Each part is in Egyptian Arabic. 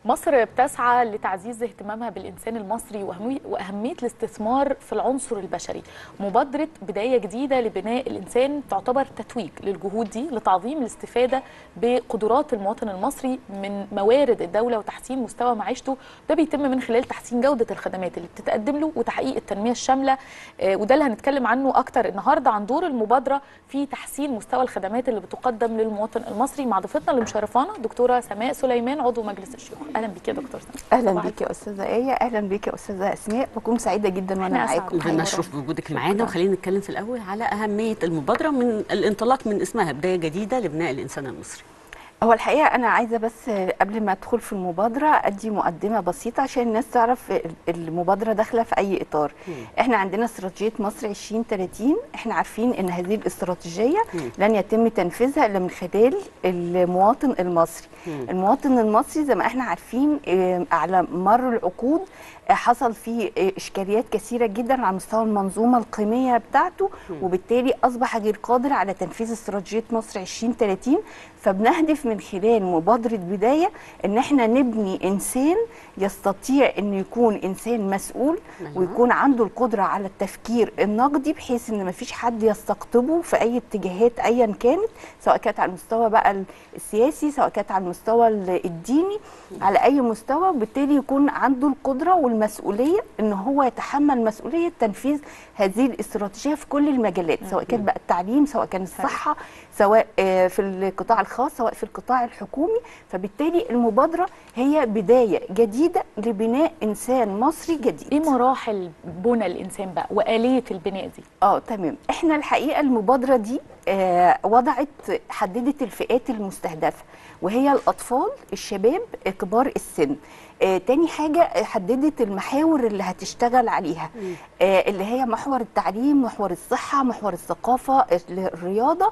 مصر بتسعى لتعزيز اهتمامها بالإنسان المصري وأهمي- وأهمية الاستثمار في العنصر البشري مبادرة بداية جديدة لبناء الإنسان تعتبر تتويج للجهود دي لتعظيم الاستفادة بقدرات المواطن المصري من موارد الدولة وتحسين مستوى معيشته ده بيتم من خلال تحسين جودة الخدمات اللي بتتقدم له وتحقيق التنمية الشاملة آه، وده اللي هنتكلم عنه أكتر النهاردة عن دور المبادرة في تحسين مستوى الخدمات اللي بتقدم للمواطن المصري مع ضيفتنا اللي مشرفانا دكتورة سماء سليمان عضو مجلس الشيوخ اهلا بيك يا دكتور سماء اهلا صباح بيك يا استاذه ايه اهلا بيك يا استاذه اسماء بكون سعيده جدا وانا إحنا أسعد. معاكم أيوة. بنشرف بوجودك معانا وخلينا نتكلم في الاول على اهميه المبادره من الانطلاق من اسمها بدايه جديده لبناء الانسان المصري هو الحقيقه انا عايزه بس قبل ما ادخل في المبادره ادي مقدمه بسيطه عشان الناس تعرف المبادره داخله في اي اطار احنا عندنا استراتيجيه مصر 2030 احنا عارفين ان هذه الاستراتيجيه لن يتم تنفيذها الا من خلال المواطن المصري المواطن المصري زي ما احنا عارفين آه، على مر العقود آه، حصل فيه آه، اشكاليات كثيره جدا على مستوى المنظومه القيميه بتاعته وبالتالي اصبح غير قادر على تنفيذ استراتيجيه مصر 2030 فبنهدف من خلال مبادره بدايه ان احنا نبني انسان يستطيع انه يكون انسان مسؤول أيوة. ويكون عنده القدره على التفكير النقدي بحيث ان مفيش حد يستقطبه في اي اتجاهات ايا كانت سواء كانت على المستوى بقى السياسي سواء كانت على المستوى الديني على اي مستوى وبالتالي يكون عنده القدره والمسؤوليه ان هو يتحمل مسؤوليه تنفيذ هذه الاستراتيجيه في كل المجالات سواء كان بقى التعليم سواء كان الصحه سواء آه، في القطاع الخاص سواء في القطاع الحكومي فبالتالي المبادره هي بدايه جديده لبناء انسان مصري جديد ايه مراحل بنى الانسان بقى واليه البناء دي اه تمام احنا الحقيقه المبادره دي آه وضعت حددت الفئات المستهدفه وهي الاطفال الشباب آه، كبار السن آه تاني حاجه آه، حددت المحاور اللي هتشتغل عليها آه اللي هي محور التعليم محور الصحه محور الثقافه الرياضه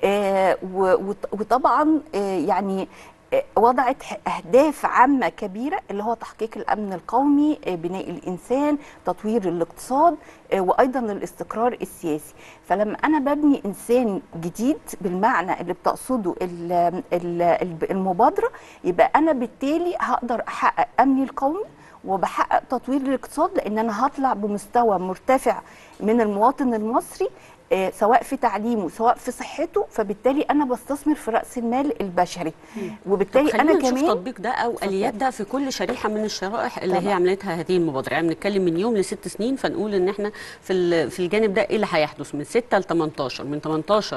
آه و- وط- وطبعا آه يعني آه، وضعت ح- اهداف عامه كبيره اللي هو تحقيق الامن القومي آه، بناء الانسان تطوير الاقتصاد آه، وايضا الاستقرار السياسي فلما انا ببني انسان جديد بالمعنى اللي بتقصده ال- ال- ال- المبادره يبقى انا بالتالي هقدر احقق امني القومي وبحقق تطوير الاقتصاد لان انا هطلع بمستوى مرتفع من المواطن المصري آه، سواء في تعليمه سواء في صحته فبالتالي انا بستثمر في راس المال البشري طب وبالتالي خلينا انا نشوف كمان تطبيق ده او اليات ده في كل شريحه من الشرائح اللي هي طبعا. عملتها هذه المبادره يعني بنتكلم من يوم لست سنين فنقول ان احنا في ال- في الجانب ده ايه اللي هيحدث من 6 ل 18 من 18 ل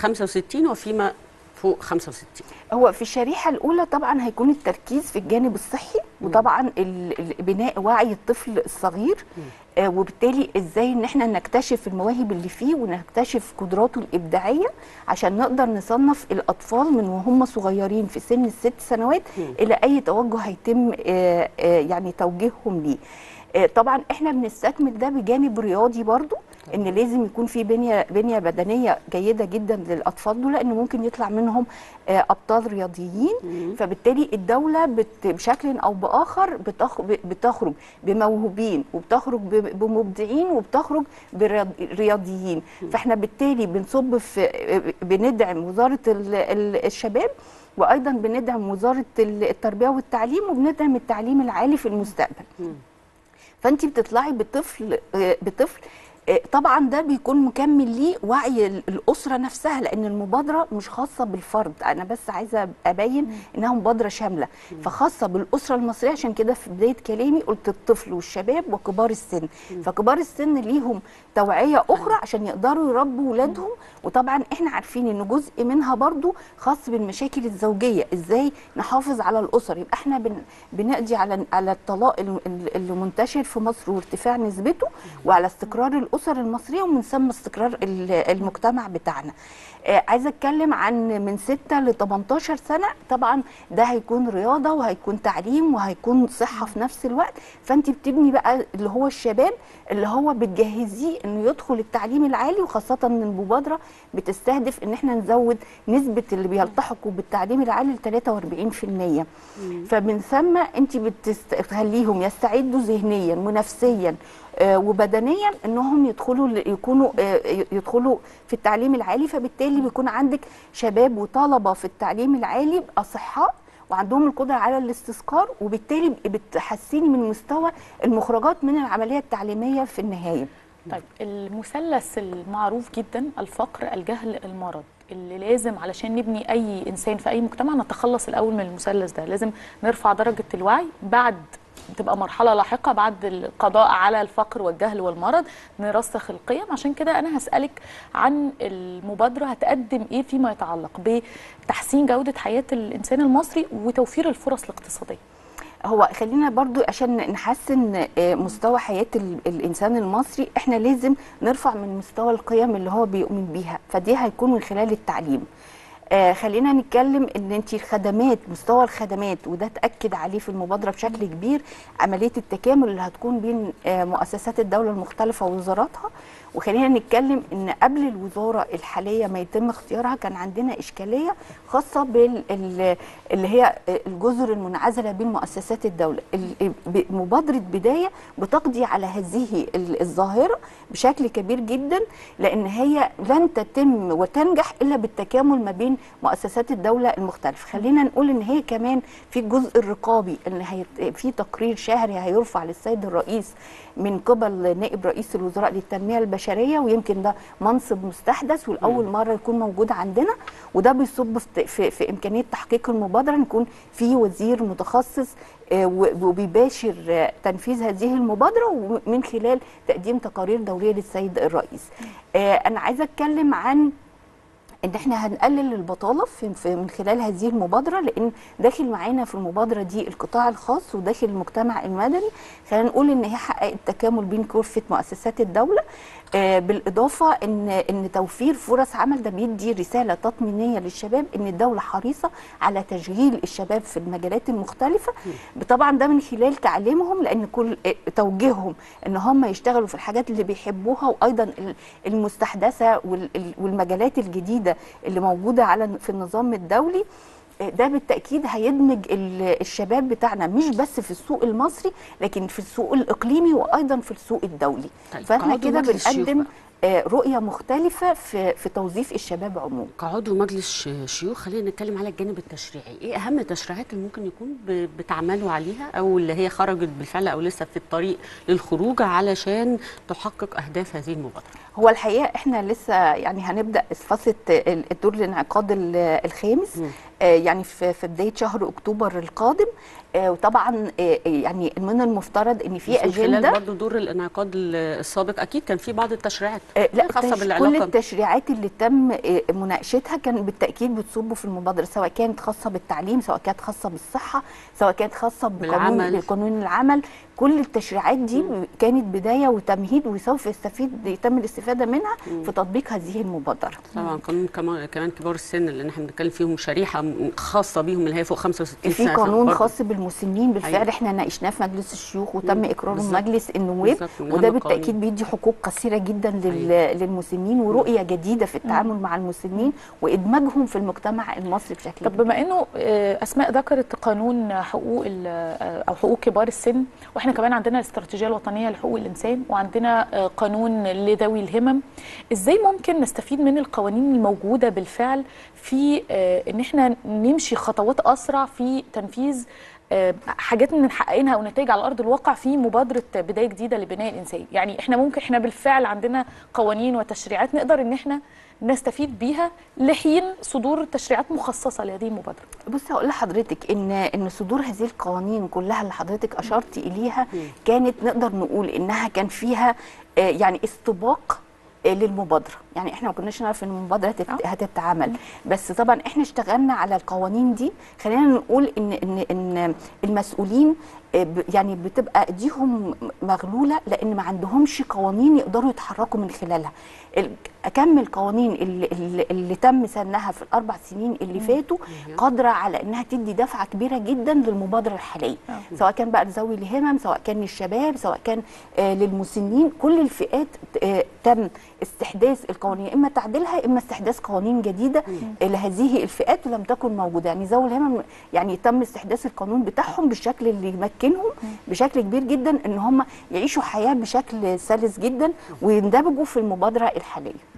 65 وفيما فوق 65 هو في الشريحة الأولى طبعا هيكون التركيز في الجانب الصحي وطبعا ال- ال- بناء وعي الطفل الصغير آه وبالتالي ازاي ان احنا نكتشف المواهب اللي فيه ونكتشف قدراته الإبداعية عشان نقدر نصنف الأطفال من وهم صغيرين في سن الست سنوات إلى أي توجه هيتم آه آه يعني توجيههم ليه آه، طبعا احنا بنستكمل ده بجانب رياضي برضو ان لازم يكون في بنيه بنيه بدنيه جيده جدا للاطفال دول لان ممكن يطلع منهم آه، ابطال رياضيين فبالتالي الدوله بت بشكل او باخر بتخ- بتخرج بموهوبين وبتخرج ب- بمبدعين وبتخرج برياضيين فاحنا بالتالي بنصب في بندعم وزاره ال- ال- الشباب وايضا بندعم وزاره التربيه والتعليم وبندعم التعليم العالي في المستقبل فانت بتطلعي بطفل آه، بطفل آه، طبعا ده بيكون مكمل ليه وعي ال- الاسره نفسها لان المبادره مش خاصه بالفرد انا بس عايزه ابين انها مبادره شامله فخاصه بالاسره المصريه عشان كده في بدايه كلامي قلت الطفل والشباب وكبار السن فكبار السن ليهم توعيه اخرى عشان يقدروا يربوا ولادهم وطبعا احنا عارفين ان جزء منها برضو خاص بالمشاكل الزوجيه ازاي نحافظ على الاسر يبقى احنا بن بنقضي على على الطلاق ال- ال- اللي منتشر في مصر وارتفاع نسبته وعلى استقرار الاسر المصريه ومن ثم استقرار ال- المجتمع بتاعنا آه، عايزه اتكلم عن من 6 ل 18 سنه طبعا ده هيكون رياضه وهيكون تعليم وهيكون صحه في نفس الوقت فانت بتبني بقى اللي هو الشباب اللي هو بتجهزيه انه يدخل التعليم العالي وخاصه ان المبادره بتستهدف ان احنا نزود نسبه اللي بيلتحقوا بالتعليم العالي ل 43% فمن ثم انت بتخليهم يستعدوا ذهنيا ونفسيا آه، وبدنيا انهم يدخلوا يكونوا آه، يدخلوا في التعليم العالي فبالتالي بيكون عندك شباب وطلبه في التعليم العالي اصحاء وعندهم القدره على الاستذكار وبالتالي بتحسني من مستوى المخرجات من العمليه التعليميه في النهايه طيب المثلث المعروف جدا الفقر الجهل المرض اللي لازم علشان نبني اي انسان في اي مجتمع نتخلص الاول من المثلث ده لازم نرفع درجه الوعي بعد تبقى مرحله لاحقه بعد القضاء على الفقر والجهل والمرض نرسخ القيم عشان كده انا هسالك عن المبادره هتقدم ايه فيما يتعلق بتحسين جوده حياه الانسان المصري وتوفير الفرص الاقتصاديه هو خلينا برضو عشان نحسن آه، مستوى حياة ال- الإنسان المصري احنا لازم نرفع من مستوى القيم اللي هو بيؤمن بيها فدي هيكون من خلال التعليم آه خلينا نتكلم ان انت الخدمات مستوى الخدمات وده تاكد عليه في المبادره بشكل كبير عمليه التكامل اللي هتكون بين آه مؤسسات الدوله المختلفه ووزاراتها وخلينا نتكلم ان قبل الوزاره الحاليه ما يتم اختيارها كان عندنا اشكاليه خاصه بال ال- اللي هي الجزر المنعزله بين مؤسسات الدوله ال- ب- مبادره بدايه بتقضي على هذه ال- الظاهره بشكل كبير جدا لان هي لن تتم وتنجح الا بالتكامل ما بين مؤسسات الدوله المختلفه خلينا نقول ان هي كمان في الجزء الرقابي ان هي في تقرير شهري هيرفع للسيد الرئيس من قبل نائب رئيس الوزراء للتنميه البشريه ويمكن ده منصب مستحدث والاول مره يكون موجود عندنا وده بيصب في, في, في امكانيه تحقيق المبادره نكون في وزير متخصص آه، و- وبيباشر آه، تنفيذ هذه المبادره ومن خلال تقديم تقارير دوريه للسيد الرئيس. آه، انا عايزه اتكلم عن ان احنا هنقلل البطاله في في- من خلال هذه المبادره لان داخل معانا في المبادره دي القطاع الخاص وداخل المجتمع المدني خلينا نقول ان هي حققت تكامل بين كافه مؤسسات الدوله آه، بالاضافه ان ان توفير فرص عمل ده بيدي رساله تطمينيه للشباب ان الدوله حريصه على تشغيل الشباب في المجالات المختلفه طبعا ده من خلال تعليمهم لان كل آه، توجيههم ان هم يشتغلوا في الحاجات اللي بيحبوها وايضا ال- المستحدثه وال- ال- والمجالات الجديده اللي موجوده على في النظام الدولي آه، ده بالتاكيد هيدمج ال- الشباب بتاعنا مش بس في السوق المصري لكن في السوق الاقليمي وايضا في السوق الدولي طيب، فاحنا كعضو كده مجلس شيوخ بنقدم بقى. آه، رؤيه مختلفه في في توظيف الشباب عموما كعضو مجلس ش- شيوخ خلينا نتكلم على الجانب التشريعي ايه اهم التشريعات اللي ممكن يكون ب- بتعملوا عليها او اللي هي خرجت بالفعل او لسه في الطريق للخروج علشان تحقق اهداف هذه المبادره هو الحقيقه احنا لسه يعني هنبدا فتره ال- الدور الانعقاد ال- الخامس مم. آه، يعني في في بدايه شهر اكتوبر القادم آه، وطبعا آه، يعني من المفترض ان في بس من خلال اجنده برضه دور الانعقاد ال- السابق اكيد كان في بعض التشريعات آه، لا خاصه تش- كل بالعلاقه التشريعات اللي تم آه، مناقشتها كان بالتاكيد بتصب في المبادره سواء كانت خاصه بالتعليم سواء كانت خاصه بالصحه سواء كانت خاصه بقانون بالعمل. بقانون العمل كل التشريعات دي كانت بدايه وتمهيد وسوف يستفيد يتم الاستفاده منها في تطبيق هذه المبادره طبعا قانون كمان كمان كبار السن اللي احنا بنتكلم فيهم شريحه م- خاصه بيهم اللي هي فوق 65 في سنه قانون برضه. خاص بالمسنين بالفعل أيوة. احنا ناقشناه في مجلس الشيوخ وتم مم. اقراره بالظبط. مجلس النواب بالظبط، من وده أهم بالتاكيد القوانين. بيدي حقوق كثيره جدا لل... للمسنين ورؤيه جديده في التعامل مع المسنين وادماجهم في المجتمع المصري بشكل طب كبير. بما انه آه، اسماء ذكرت قانون حقوق ال- آه، او حقوق كبار السن واحنا كمان عندنا الاستراتيجيه الوطنيه لحقوق الانسان وعندنا آه، قانون لذوي الهمم ازاي ممكن نستفيد من القوانين الموجوده بالفعل في آه، ان احنا نمشي خطوات اسرع في تنفيذ آه، حاجات من حققينها ونتائج على ارض الواقع في مبادره بدايه جديده لبناء الانسان يعني احنا ممكن احنا بالفعل عندنا قوانين وتشريعات نقدر ان احنا نستفيد بيها لحين صدور تشريعات مخصصه لهذه المبادره بص هقول لحضرتك ان ان صدور هذه القوانين كلها اللي حضرتك اشرتي اليها كانت نقدر نقول انها كان فيها آه، يعني استباق آه، للمبادره يعني احنا ما كناش نعرف ان المبادره هتت- آه. هتتعمل بس طبعا احنا اشتغلنا على القوانين دي خلينا نقول ان ان ان المسؤولين آه، ب- يعني بتبقى ايديهم مغلوله لان ما عندهمش قوانين يقدروا يتحركوا من خلالها ال- كم القوانين اللي, اللي, اللي تم سنها في الاربع سنين اللي فاتوا قادره على انها تدي دفعه كبيره جدا للمبادره الحاليه آه. سواء كان بقى لذوي الهمم سواء كان للشباب سواء كان آه للمسنين كل الفئات آه تم استحداث القوانين اما تعديلها اما استحداث قوانين جديده آه لهذه الفئات لم تكن موجوده يعني ذوي الهمم يعني تم استحداث القانون بتاعهم بالشكل اللي يمكنهم بشكل كبير جدا ان هم يعيشوا حياه بشكل سلس جدا ويندمجوا في المبادره الحاليه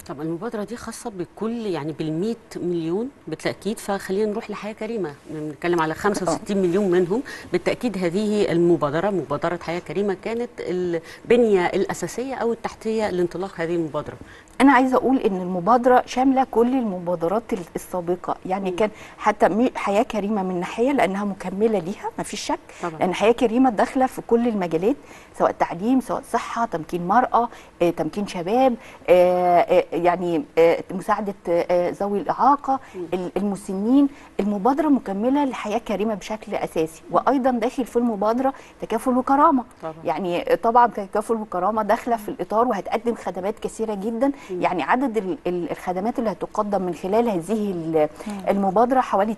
طب المبادرة دي خاصة بكل يعني بال مليون بالتأكيد فخلينا نروح لحياة كريمة بنتكلم على 65 مليون منهم بالتأكيد هذه المبادرة مبادرة حياة كريمة كانت البنية الأساسية أو التحتية لانطلاق هذه المبادرة انا عايزه اقول ان المبادره شامله كل المبادرات السابقه يعني كان حتى مي- حياه كريمه من ناحيه لانها مكمله ليها ما فيش شك طبعاً. لان حياه كريمه داخله في كل المجالات سواء تعليم سواء صحه تمكين مراه آه، تمكين شباب آه، آه، يعني آه، مساعده آه، ذوي الاعاقه ال- المسنين المبادره مكمله لحياه كريمه بشكل اساسي وايضا داخل في المبادره تكافل وكرامه طبعاً. يعني طبعا تكافل وكرامه داخله في الاطار وهتقدم خدمات كثيره جدا يعني عدد ال- ال- الخدمات اللي هتقدم من خلال هذه ال- المبادره حوالي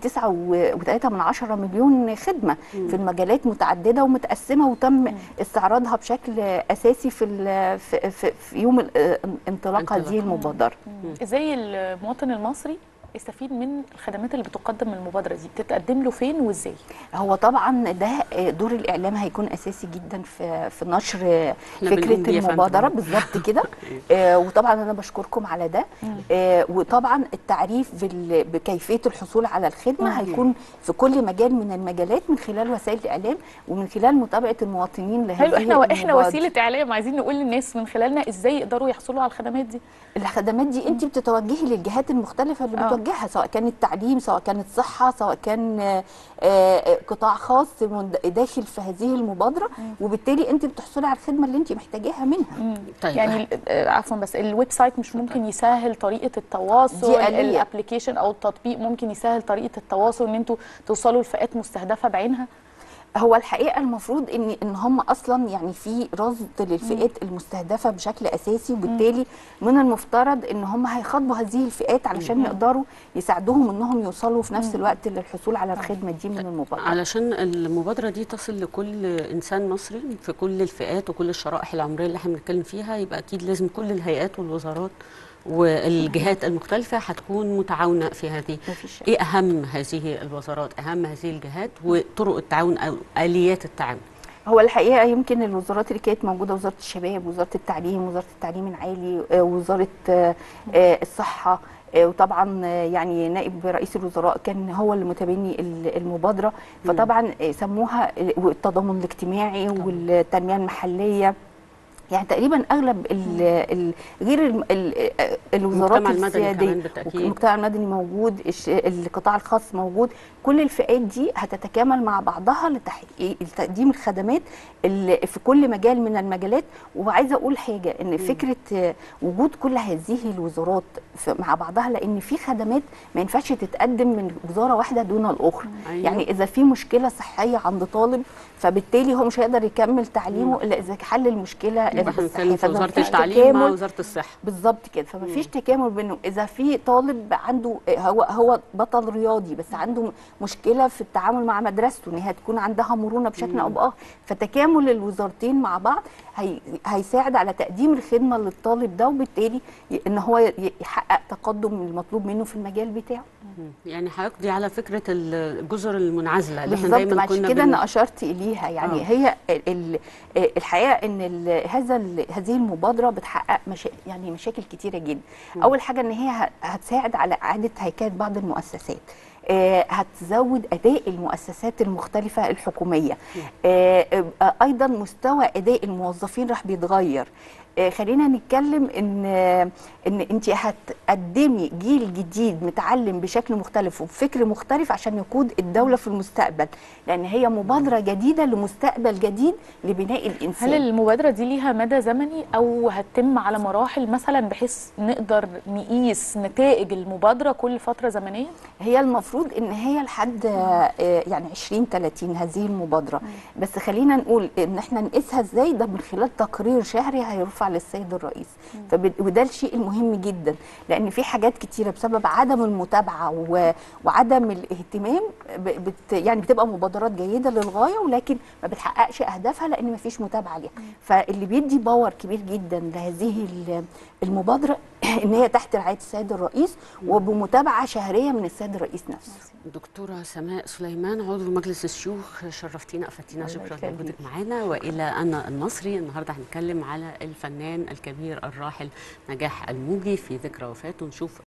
9.3 من عشرة مليون خدمه في المجالات متعدده ومتقسمه وتم استعراضها بشكل اساسي في ال- في, في, في يوم ال- انطلاق انطلاق. هذه المبادره ازاي المواطن المصري يستفيد من الخدمات اللي بتقدم من المبادره دي بتتقدم له فين وازاي هو طبعا ده دور الاعلام هيكون اساسي جدا في في نشر إحنا بنقوم فكره بيه يا فندم. المبادره بالظبط كده آه، وطبعا انا بشكركم على ده آه، وطبعا التعريف بال- بكيفيه الحصول على الخدمه هيكون في كل مجال من المجالات من خلال وسائل الاعلام ومن خلال متابعه المواطنين لهذه حلو احنا احنا المبادرة. وسيله اعلام عايزين نقول للناس من خلالنا ازاي يقدروا يحصلوا على الخدمات دي الخدمات دي انت بتتوجهي للجهات المختلفه اللي آه. بتوجهها سواء كانت تعليم سواء كانت صحه سواء كان آه، آه، قطاع خاص من- داخل في هذه المبادره وبالتالي انت بتحصلي على الخدمه اللي انت محتاجاها منها طيب يعني ال- آه، عفوا بس الويب سايت مش ممكن يسهل طريقه التواصل دي آلية. الابلكيشن او التطبيق ممكن يسهل طريقه التواصل ان انتوا توصلوا لفئات مستهدفه بعينها هو الحقيقه المفروض ان ان هم اصلا يعني في رصد للفئات المستهدفه بشكل اساسي وبالتالي من المفترض ان هم هيخاطبوا هذه الفئات علشان يقدروا يساعدوهم انهم يوصلوا في نفس الوقت للحصول على الخدمه دي من المبادره علشان المبادرة دي تصل لكل إنسان مصري في كل الفئات وكل الشرائح العمرية اللي احنا بنتكلم فيها يبقى أكيد لازم كل الهيئات والوزارات والجهات المختلفة هتكون متعاونة في هذه مفيش شك. إيه أهم هذه الوزارات أهم هذه الجهات وطرق التعاون أو آليات التعاون هو الحقيقه يمكن الوزارات اللي كانت موجوده وزاره الشباب وزاره التعليم وزاره التعليم العالي آه، وزاره آه، آه، الصحه آه، وطبعا آه، يعني نائب رئيس الوزراء كان هو اللي متبني ال- المبادره فطبعا آه، سموها التضامن الاجتماعي والتنميه المحليه يعني تقريبا اغلب ال ال غير ال ال الوزارات المجتمع المدني السياديه كمان بالتأكيد. المجتمع المدني موجود الش- القطاع الخاص موجود كل الفئات دي هتتكامل مع بعضها لتحقيق لتقديم الخدمات اللي في كل مجال من المجالات وعايزه اقول حاجه ان فكره آه، وجود كل هذه الوزارات في- مع بعضها لان في خدمات ما ينفعش تتقدم من وزاره واحده دون الاخرى أيوة. يعني اذا في مشكله صحيه عند طالب فبالتالي هو مش هيقدر يكمل تعليمه الا اذا حل المشكله يبقى احنا الصحيه بنتكلم في فما وزارة فيش التعليم مع تكامل وزارة الصحة بالظبط كده فما فيش تكامل بينهم اذا في طالب عنده هو هو بطل رياضي بس عنده مشكله في التعامل مع مدرسته ان هي تكون عندها مرونه بشكل او باخر فتكامل الوزارتين مع بعض هي هيساعد على تقديم الخدمه للطالب ده وبالتالي ي- ان هو ي- يحقق تقدم المطلوب منه في المجال بتاعه يعني هيقضي على فكرة الجزر المنعزلة اللي احنا بالظبط دايما عشان كنا كده بن- انا اشرت اليها يعني آه. هي ال- ال- الحقيقه ان ال- هذا ال- هذه المبادره بتحقق مشا يعني مشاكل كتيره جدا اول حاجه ان هي ه- هتساعد على اعاده هيكله بعض المؤسسات آه، هتزود اداء المؤسسات المختلفه الحكوميه آه، آه، ايضا مستوى اداء الموظفين راح بيتغير آه، خلينا نتكلم ان آه، ان انت هتقدمي جيل جديد متعلم بشكل مختلف وبفكر مختلف عشان يقود الدوله في المستقبل لان هي مبادره جديده لمستقبل جديد لبناء الانسان هل المبادره دي ليها مدى زمني او هتتم على مراحل مثلا بحيث نقدر نقيس نتائج المبادره كل فتره زمنيه هي المفروض ان هي لحد آه، يعني 20 30 هذه المبادره بس خلينا نقول ان احنا نقيسها ازاي ده من خلال تقرير شهري هيرفع للسيد الرئيس فب... وده الشيء المهم جدا لان في حاجات كتيره بسبب عدم المتابعه و... وعدم الاهتمام ب... بت... يعني بتبقى مبادرات جيده للغايه ولكن ما بتحققش اهدافها لان ما فيش متابعه ليها فاللي بيدي باور كبير جدا لهذه ال- المبادره ان هي تحت رعايه السيد الرئيس وبمتابعه شهريه من السيد الرئيس نفسه دكتورة سماء سليمان عضو مجلس الشيوخ شرفتينا افدتينا الله شكرا يخليك. لوجودك معانا والى انا المصري النهارده هنتكلم على الفنان الكبير الراحل نجاح الموجي في ذكرى وفاته نشوف